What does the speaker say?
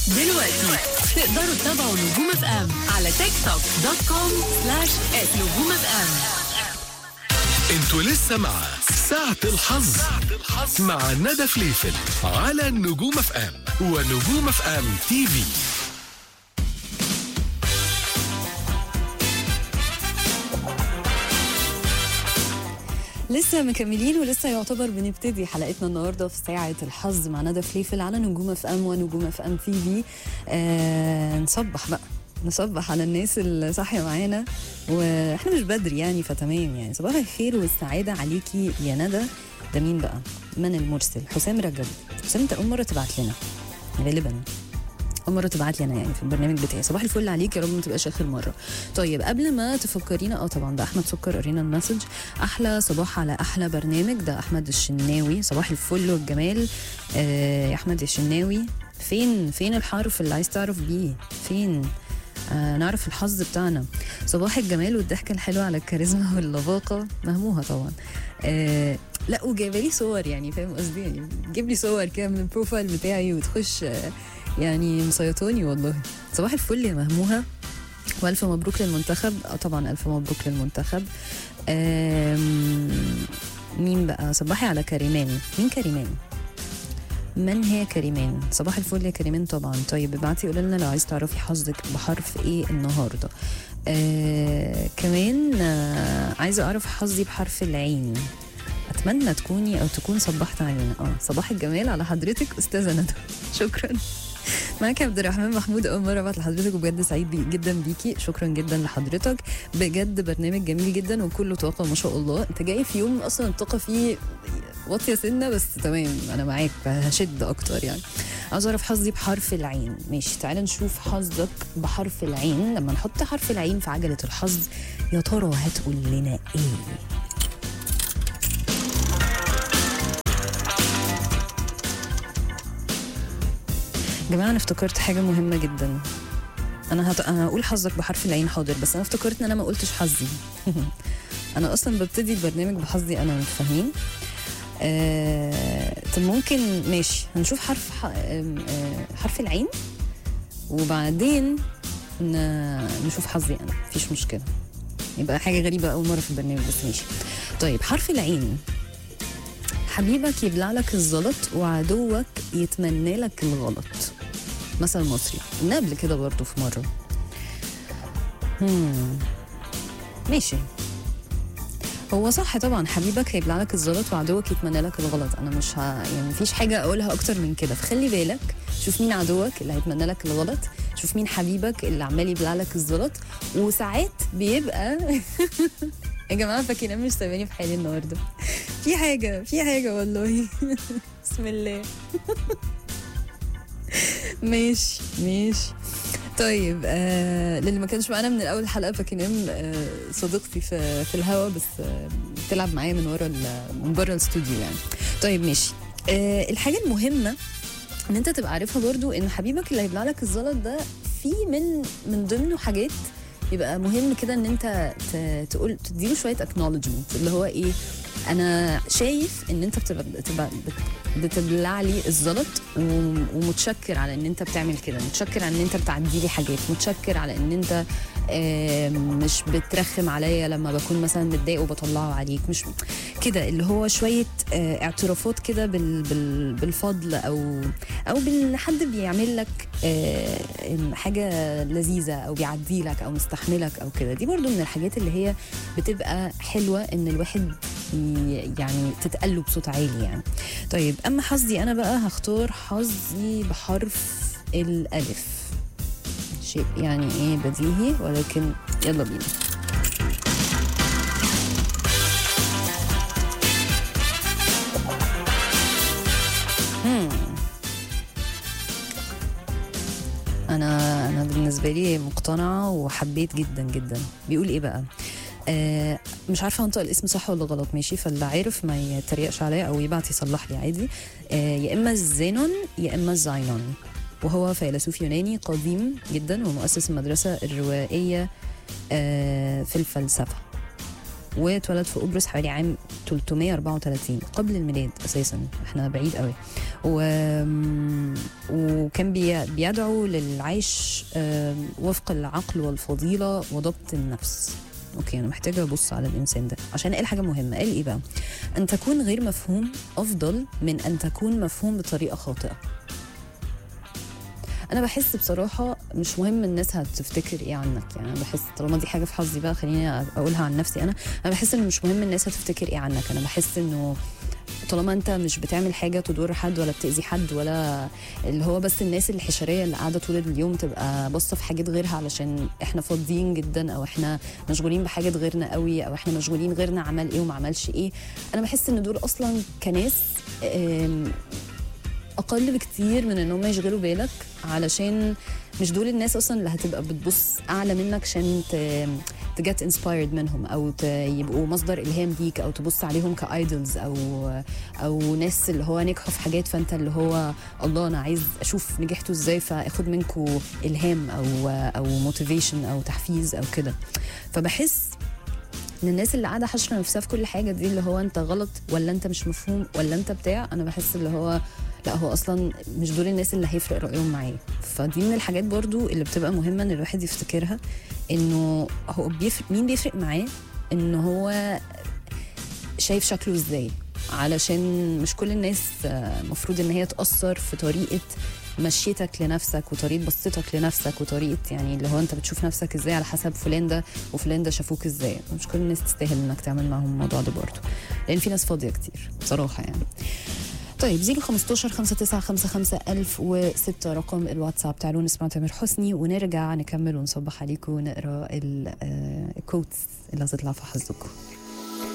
دلوقتي تقدروا تتابعوا نجوم اف ام على تيك توك دوت كوم سلاش نجوم اف ام انتوا لسه مع ساعة الحظ مع ندى فليفل على نجوم اف ام ونجوم اف ام تي في لسه مكملين ولسه يعتبر بنبتدي حلقتنا النهارده في ساعه الحظ مع ندى فليفل على نجوم اف ام ونجوم اف ام تي في آه نصبح بقى نصبح على الناس اللي صاحيه معانا واحنا مش بدري يعني فتمام يعني صباح الخير والسعاده عليكي يا ندى ده مين بقى؟ من المرسل حسام رجب حسام انت اول مره تبعت لنا غالبا اول مره تبعت لي انا يعني في البرنامج بتاعي صباح الفل عليك يا رب ما تبقاش اخر مره طيب قبل ما تفكرينا اه طبعا ده احمد سكر قرينا المسج احلى صباح على احلى برنامج ده احمد الشناوي صباح الفل والجمال آه يا احمد الشناوي فين فين الحرف اللي عايز تعرف بيه فين آه نعرف الحظ بتاعنا صباح الجمال والضحكه الحلوه على الكاريزما واللباقه مهموها طبعا آه لا وجايبه لي صور يعني فاهم قصدي يعني جيب لي صور كده من البروفايل بتاعي وتخش آه يعني مسيطوني والله صباح الفل يا مهموها والف مبروك للمنتخب اه طبعا الف مبروك للمنتخب آم، مين بقى صباحي على كريمان مين كريمان من هي كريمان صباح الفل يا كريمان طبعا طيب ابعتي قولي لنا لو عايز تعرفي حظك بحرف ايه النهارده آه كمان آه عايزه اعرف حظي بحرف العين اتمنى تكوني او تكون صبحت علينا اه صباح الجمال على حضرتك استاذه ندى شكرا معاك يا عبد الرحمن محمود اول مره ابعت لحضرتك وبجد سعيد بي جدا بيكي شكرا جدا لحضرتك بجد برنامج جميل جدا وكله طاقه ما شاء الله انت جاي في يوم اصلا الطاقه فيه واطيه سنه بس تمام انا معاك هشد اكتر يعني عاوز اعرف حظي بحرف العين ماشي تعالى نشوف حظك بحرف العين لما نحط حرف العين في عجله الحظ يا ترى هتقول لنا ايه يا جماعه انا افتكرت حاجه مهمه جدا انا هت... انا هقول حظك بحرف العين حاضر بس انا افتكرت ان انا ما قلتش حظي انا اصلا ببتدي البرنامج بحظي انا انتوا فاهمين آه... طب ممكن ماشي هنشوف حرف ح... آم، آه... حرف العين وبعدين ن... نشوف حظي انا مفيش مشكله يبقى حاجه غريبه اول مره في البرنامج بس ماشي طيب حرف العين حبيبك يبلع لك الزلط وعدوك يتمنى لك الغلط مثل مصري قلنا قبل كده برضه في مره مم. ماشي هو صح طبعا حبيبك هيبلع لك الزلط وعدوك يتمنى لك الغلط انا مش ه... يعني مفيش حاجه اقولها اكتر من كده فخلي بالك شوف مين عدوك اللي هيتمنى لك الغلط شوف مين حبيبك اللي عمال يبلع لك الزلط وساعات بيبقى يا جماعه فاكرين مش سايباني في حالي النهارده في حاجه في حاجه والله بسم الله ماشي ماشي طيب آه للي ما كانش معانا من الاول حلقه فاكرين آه صديقتي في في الهوا بس آه بتلعب معايا من ورا ال- من بره الاستوديو يعني طيب ماشي آه الحاجه المهمه ان انت تبقى عارفها برضو ان حبيبك اللي هيبلع لك الزلط ده في من من ضمنه حاجات يبقى مهم كده ان انت ت- تقول تديله شويه اكنولجمنت اللي هو ايه انا شايف ان انت بتبقى, بتبقى بت- بتبلع لي الزلط وم- ومتشكر على ان انت بتعمل كده متشكر على ان انت بتعدي لي حاجات متشكر على ان انت آه، مش بترخم عليا لما بكون مثلا متضايق وبطلعه عليك مش كده اللي هو شويه آه، اعترافات كده بال بال بالفضل او او بان حد بيعمل لك آه، حاجه لذيذه او بيعدي لك او مستحملك او كده دي برضو من الحاجات اللي هي بتبقى حلوه ان الواحد ي- يعني تتقال له بصوت عالي يعني طيب اما حظي انا بقى هختار حظي بحرف الالف شيء يعني ايه بديهي ولكن يلا بينا مم. انا انا بالنسبه لي مقتنعه وحبيت جدا جدا بيقول ايه بقى آه مش عارفه انطق الاسم صح ولا غلط ماشي فاللي عارف ما يتريقش عليا او يبعت يصلح لي عادي آه يا اما الزينون يا اما الزاينون وهو فيلسوف يوناني قديم جدا ومؤسس المدرسه الروائيه آه في الفلسفه واتولد في قبرص حوالي عام 334 قبل الميلاد اساسا احنا بعيد قوي و... وكان بي... بيدعو للعيش آم، وفق العقل والفضيلة وضبط النفس اوكي انا محتاجه ابص على الانسان ده عشان قال حاجه مهمه قال ايه بقى ان تكون غير مفهوم افضل من ان تكون مفهوم بطريقه خاطئه انا بحس بصراحه مش مهم الناس هتفتكر ايه عنك يعني انا بحس طالما دي حاجه في حظي بقى خليني اقولها عن نفسي انا انا بحس انه مش مهم الناس هتفتكر ايه عنك انا بحس انه طالما انت مش بتعمل حاجه تضر حد ولا بتاذي حد ولا اللي هو بس الناس الحشريه اللي قاعده طول اليوم تبقى باصه في حاجات غيرها علشان احنا فاضيين جدا او احنا مشغولين بحاجات غيرنا قوي او احنا مشغولين غيرنا عمل ايه وما عملش ايه انا بحس ان دول اصلا كناس آم، اقل بكتير من ان هم يشغلوا بالك علشان مش دول الناس اصلا اللي هتبقى بتبص اعلى منك عشان تجت انسبايرد منهم او ت- يبقوا مصدر الهام ليك او تبص عليهم كايدلز او او ناس اللي هو نجحوا في حاجات فانت اللي هو الله انا عايز اشوف نجحتوا ازاي فاخد منكم الهام او او موتيفيشن او تحفيز او كده فبحس ان الناس اللي قاعده حاشره نفسها في كل حاجه دي اللي هو انت غلط ولا انت مش مفهوم ولا انت بتاع انا بحس اللي هو لا هو اصلا مش دول الناس اللي هيفرق رايهم معايا فدي من الحاجات برضو اللي بتبقى مهمه ان الواحد يفتكرها انه هو بيفرق مين بيفرق معاه ان هو شايف شكله ازاي علشان مش كل الناس المفروض ان هي تاثر في طريقه مشيتك لنفسك وطريقه بصتك لنفسك وطريقه يعني اللي هو انت بتشوف نفسك ازاي على حسب فلان ده وفلان ده شافوك ازاي مش كل الناس تستاهل انك تعمل معاهم الموضوع ده برضه لان في ناس فاضيه كتير بصراحه يعني طيب 015 59 55 1006 رقم الواتساب تعالوا نسمع تامر حسني ونرجع نكمل ونصبح عليكم ونقرا ال- آه، الكوتس اللي هتطلع في حظكم